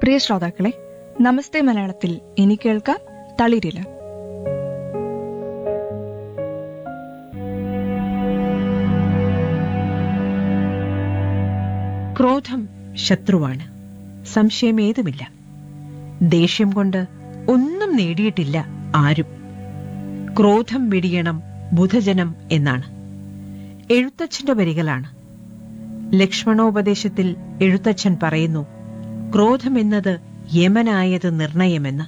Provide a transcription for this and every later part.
പ്രിയ ശ്രോതാക്കളെ നമസ്തേ മലയാളത്തിൽ ഇനി കേൾക്കാം തളിരില ക്രോധം ശത്രുവാണ് സംശയമേതുമില്ല ദേഷ്യം കൊണ്ട് ഒന്നും നേടിയിട്ടില്ല ആരും ക്രോധം വെടിയണം ബുധജനം എന്നാണ് എഴുത്തച്ഛന്റെ വരികളാണ് ലക്ഷ്മണോപദേശത്തിൽ എഴുത്തച്ഛൻ പറയുന്നു ക്രോധം എന്നത് യമനായത് നിർണയമെന്ന്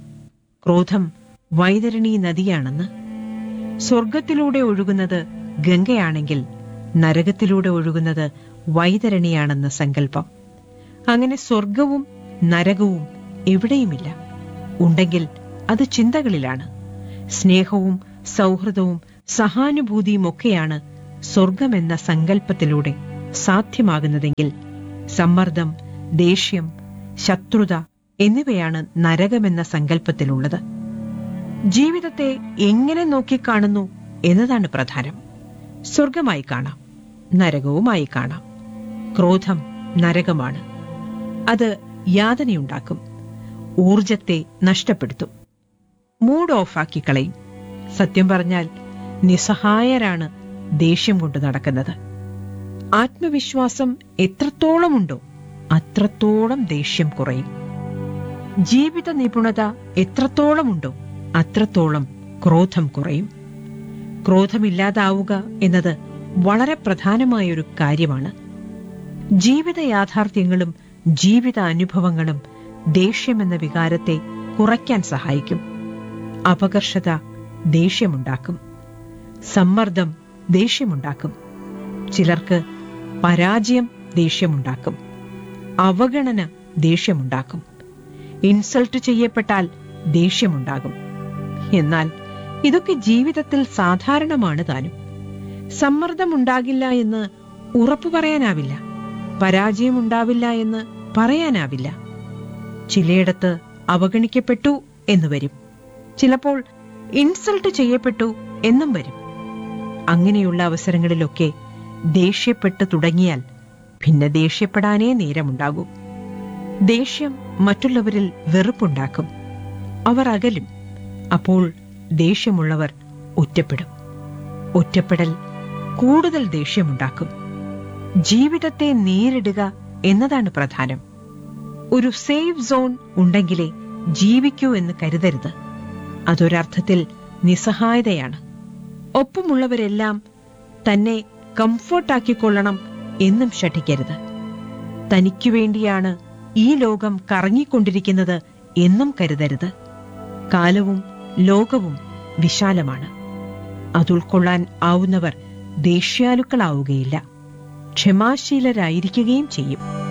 ക്രോധം വൈതരണി നദിയാണെന്ന് സ്വർഗത്തിലൂടെ ഒഴുകുന്നത് ഗംഗയാണെങ്കിൽ നരകത്തിലൂടെ ഒഴുകുന്നത് വൈതരണിയാണെന്ന സങ്കല്പം അങ്ങനെ സ്വർഗവും നരകവും എവിടെയുമില്ല ഉണ്ടെങ്കിൽ അത് ചിന്തകളിലാണ് സ്നേഹവും സൗഹൃദവും സഹാനുഭൂതിയും ഒക്കെയാണ് സ്വർഗമെന്ന സങ്കല്പത്തിലൂടെ സാധ്യമാകുന്നതെങ്കിൽ സമ്മർദ്ദം ദേഷ്യം ശത്രുത എന്നിവയാണ് നരകമെന്ന സങ്കല്പത്തിലുള്ളത് ജീവിതത്തെ എങ്ങനെ നോക്കിക്കാണുന്നു എന്നതാണ് പ്രധാനം സ്വർഗമായി കാണാം നരകവുമായി കാണാം ക്രോധം നരകമാണ് അത് യാതനയുണ്ടാക്കും ഊർജത്തെ നഷ്ടപ്പെടുത്തും മൂഡ് ഓഫാക്കി കളയും സത്യം പറഞ്ഞാൽ നിസ്സഹായരാണ് ദേഷ്യം കൊണ്ട് നടക്കുന്നത് ആത്മവിശ്വാസം എത്രത്തോളമുണ്ടോ അത്രത്തോളം ദേഷ്യം കുറയും ജീവിത നിപുണത എത്രത്തോളമുണ്ടോ അത്രത്തോളം ക്രോധം കുറയും ക്രോധമില്ലാതാവുക എന്നത് വളരെ പ്രധാനമായൊരു കാര്യമാണ് ജീവിത യാഥാർത്ഥ്യങ്ങളും ജീവിത അനുഭവങ്ങളും ദേഷ്യമെന്ന വികാരത്തെ കുറയ്ക്കാൻ സഹായിക്കും അപകർഷത ദേഷ്യമുണ്ടാക്കും സമ്മർദ്ദം ദേഷ്യമുണ്ടാക്കും ചിലർക്ക് പരാജയം ദേഷ്യമുണ്ടാക്കും അവഗണന ദേഷ്യമുണ്ടാക്കും ഇൻസൾട്ട് ചെയ്യപ്പെട്ടാൽ ദേഷ്യമുണ്ടാകും എന്നാൽ ഇതൊക്കെ ജീവിതത്തിൽ സാധാരണമാണ് താനും സമ്മർദ്ദമുണ്ടാകില്ല എന്ന് ഉറപ്പു പറയാനാവില്ല പരാജയമുണ്ടാവില്ല എന്ന് പറയാനാവില്ല ചിലയിടത്ത് അവഗണിക്കപ്പെട്ടു എന്ന് വരും ചിലപ്പോൾ ഇൻസൾട്ട് ചെയ്യപ്പെട്ടു എന്നും വരും അങ്ങനെയുള്ള അവസരങ്ങളിലൊക്കെ ദേഷ്യപ്പെട്ട് തുടങ്ങിയാൽ പിന്നെ ദേഷ്യപ്പെടാനേ നേരമുണ്ടാകൂ ദേഷ്യം മറ്റുള്ളവരിൽ വെറുപ്പുണ്ടാക്കും അവർ അകലും അപ്പോൾ ദേഷ്യമുള്ളവർ ഒറ്റപ്പെടും ഒറ്റപ്പെടൽ കൂടുതൽ ദേഷ്യമുണ്ടാക്കും ജീവിതത്തെ നേരിടുക എന്നതാണ് പ്രധാനം ഒരു സേഫ് സോൺ ഉണ്ടെങ്കിലേ ജീവിക്കൂ എന്ന് കരുതരുത് അതൊരർത്ഥത്തിൽ നിസ്സഹായതയാണ് ഒപ്പമുള്ളവരെല്ലാം തന്നെ കംഫർട്ടാക്കിക്കൊള്ളണം എന്നും ശഠിക്കരുത് തനിക്കു വേണ്ടിയാണ് ഈ ലോകം കറങ്ങിക്കൊണ്ടിരിക്കുന്നത് എന്നും കരുതരുത് കാലവും ലോകവും വിശാലമാണ് അതുൾക്കൊള്ളാൻ ആവുന്നവർ ദേഷ്യാലുക്കളാവുകയില്ല ക്ഷമാശീലരായിരിക്കുകയും ചെയ്യും